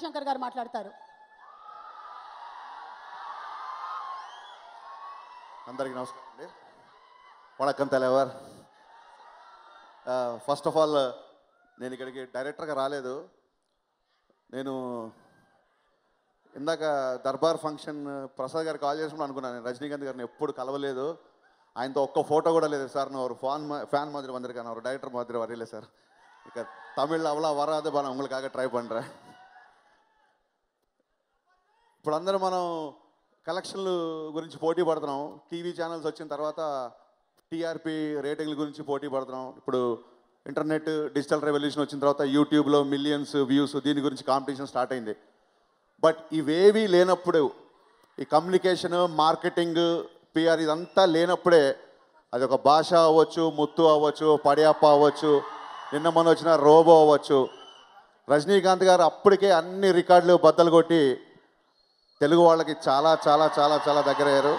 హరిశంకర్ గారు మాట్లాడతారు అందరికీ నమస్కారం అండి వణకం తలెవర్ ఫస్ట్ ఆఫ్ ఆల్ నేను ఇక్కడికి డైరెక్టర్గా రాలేదు నేను ఇందాక దర్బార్ ఫంక్షన్ ప్రసాద్ గారు కాల్ చేసినప్పుడు అనుకున్నాను నేను రజనీకాంత్ గారిని ఎప్పుడు కలవలేదు ఆయనతో ఒక్క ఫోటో కూడా లేదు సార్ நான் ஒரு ஃபான் ஃபேன் மாதிரி வந்திருக்கேன் நான் ஒரு டைரக்டர் மாதிரி வரையில சார் இக்க தமிழ் அவ்வளோ வராது நான் உங்களுக்காக ட்ரை பண்ணுறேன் ఇప్పుడు అందరూ మనం కలెక్షన్లు గురించి పోటీ పడుతున్నాం టీవీ ఛానల్స్ వచ్చిన తర్వాత టీఆర్పీ రేటింగ్ల గురించి పోటీ పడుతున్నాం ఇప్పుడు ఇంటర్నెట్ డిజిటల్ రెవల్యూషన్ వచ్చిన తర్వాత యూట్యూబ్లో మిలియన్స్ వ్యూస్ దీని గురించి కాంపిటీషన్ స్టార్ట్ అయింది బట్ ఇవేవీ లేనప్పుడు ఈ కమ్యూనికేషన్ మార్కెటింగ్ పిఆర్ ఇదంతా లేనప్పుడే అది ఒక భాష అవ్వచ్చు ముత్తు అవ్వచ్చు పడియప్ప అవ్వచ్చు నిన్న మొన్న వచ్చిన రోబో అవ్వచ్చు రజనీకాంత్ గారు అప్పటికే అన్ని రికార్డులు బద్దలు కొట్టి తెలుగు వాళ్ళకి చాలా చాలా చాలా చాలా దగ్గరయ్యారు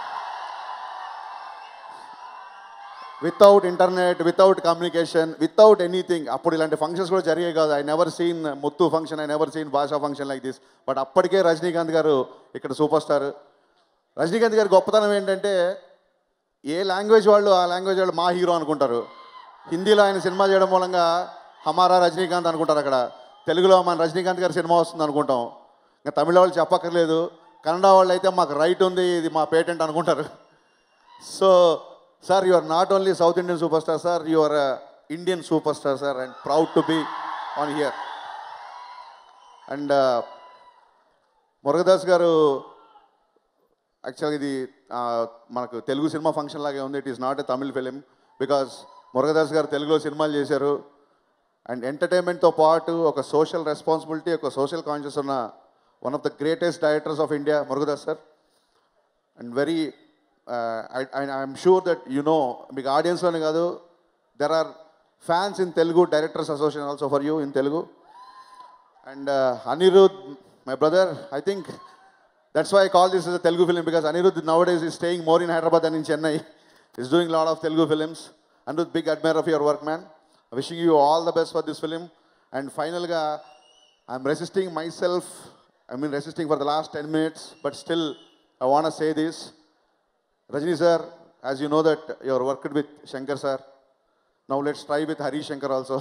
without internet without communication without anything అప్పుడు ఇలాంటి ఫంక్షన్స్ కూడా జరిగాయి కాదు I never seen Muthu function I never seen Baasha function like this but అప్పటికే రజనీకాంత్ గారు ఇక్కడ సూపర్ స్టార్ రజనీకాంత్ గారి గొప్పతనం ఏంటంటే ఏ లాంగ్వేజ్ వాళ్ళు ఆ లాంగ్వేజ్ వాళ్ళు మా హీరో అనుకుంటారు హిందీలో ఆయన సినిమా చేయడం మూలంగా హమారా రజనీకాంత్ అనుకుంటారు అక్కడ తెలుగులో మన రజనీకాంత్ గారి సినిమా వస్తుంది అనుకుంటాం ఇంకా తమిళ వాళ్ళు చెప్పక్కర్లేదు కన్నడ వాళ్ళు అయితే మాకు రైట్ ఉంది ఇది మా పేటెంట్ అనుకుంటారు so sir you are not only South Indian super star sir you are Indian super star sir and proud to be on here and Murugadoss గారు యాక్చువల్గా ఇది ఆ, మనకు తెలుగు సినిమా ఫంక్షన్ లాగే ఉంది it is not a Tamil film because Murugadoss గారు తెలుగులో సినిమాలు చేశారు అండ్ ఎంటర్టైన్మెంట్తో పాటు ఒక సోషల్ రెస్పాన్సిబిలిటీ ఒక సోషల్ కాన్షియస్ ఉన్న one of the greatest directors of India Murugadoss sir and very I'm sure that you know మీకు ఆడియన్స్లోనే కాదు there are fans in Telugu directors association also for you in Telugu and Anirudh my brother I think that's why I call this is a Telugu film because Anirudh nowadays is staying more in Hyderabad and in Chennai is doing lot of Telugu films Anirudh big admirer of your work man wishing you all the best for this film and ఫైనల్గా I'm resisting myself I mean resisting for the last ten minutes but still I want say this Rajini sir, as you know that you are worked with Shankar sir. Now let's try with Hari Shankar also.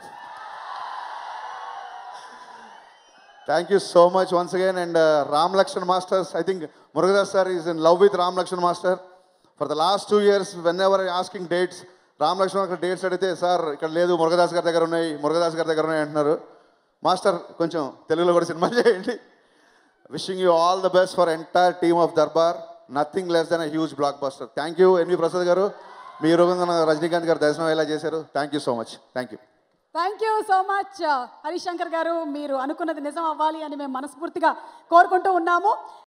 Thank you so much once again. And uh, Ram Lakshan Masters, I think Murugadas sir is in love with Ram Lakshan Master. For the last two years, whenever I asking dates, Ram Lakshman అక్కడ dates అడిగితే sir ఇక్కడ లేదు మురుగదాస్ గారి దగ్గర ఉన్నాయి మురుగదాస్ గారి దగ్గర ఉన్నాయి అంటున్నారు మాస్టర్ కొంచెం తెలుగులో కూడా సినిమా చేయండి wishing you all the best for entire team of Darbar nothing less than a huge blockbuster thank you NV Prasad గారు మీ రూపంగా రజనీకాంత్ గారు దర్శనం ఎలా చేశారు thank you so much thank you thank you so much Harishankar గారు మీరు అనుకున్నది నిజం అవ్వాలి అని మేము మనస్ఫూర్తిగా కోరుకుంటూ ఉన్నాము